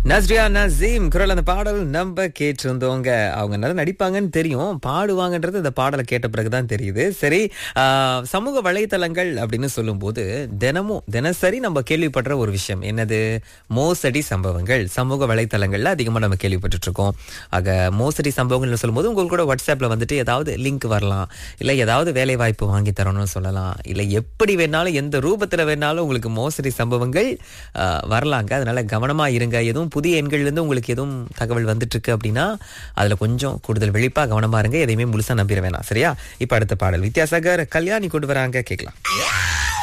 நஸ்ரியா நசீம் குரல் அந்த பாடல் நம்ம கேட்டிருந்தோங்க அவங்க நல்லா நடிப்பாங்கன்னு தெரியும் பாடுவாங்கன்றது இந்த பாடலை கேட்ட பிறகுதான் தெரியுது சரி ஆஹ், சமூக வலைத்தளங்கள் அப்படின்னு சொல்லும்போது தினமும் தினசரி நம்ம கேள்விப்படுற ஒரு விஷயம் என்னது மோசடி சம்பவங்கள் சமூக வலைத்தளங்கள்ல அதிகமா நம்ம கேள்விப்பட்டுட்டு இருக்கோம் ஆக மோசடி சம்பவங்கள்னு சொல்லும்போது உங்களுக்கு கூட வாட்ஸ்அப்ல வந்துட்டு ஏதாவது லிங்க் வரலாம் இல்ல ஏதாவது வேலை வாய்ப்பு வாங்கி தரணும்னு சொல்லலாம் இல்ல எப்படி வேணாலும் எந்த ரூபத்துல வேணாலும் உங்களுக்கு மோசடி சம்பவங்கள் ஆஹ், வரலாங்க அதனால கவனமா இருங்க எதுவும் புதிய எண்கள்ல இருந்து உங்களுக்கு எதுவும் தகவல் வந்துட்டு இருக்கு அப்படின்னா அதுல கொஞ்சம் கூடுதல் விழிப்பா கவனமா இருங்க எதையுமே முழுசா நம்பிட வேணாம் சரியா இப்ப அடுத்த பாடல் வித்யாசாகர் கல்யாணி கொண்டு வராங்க கேட்கலாம்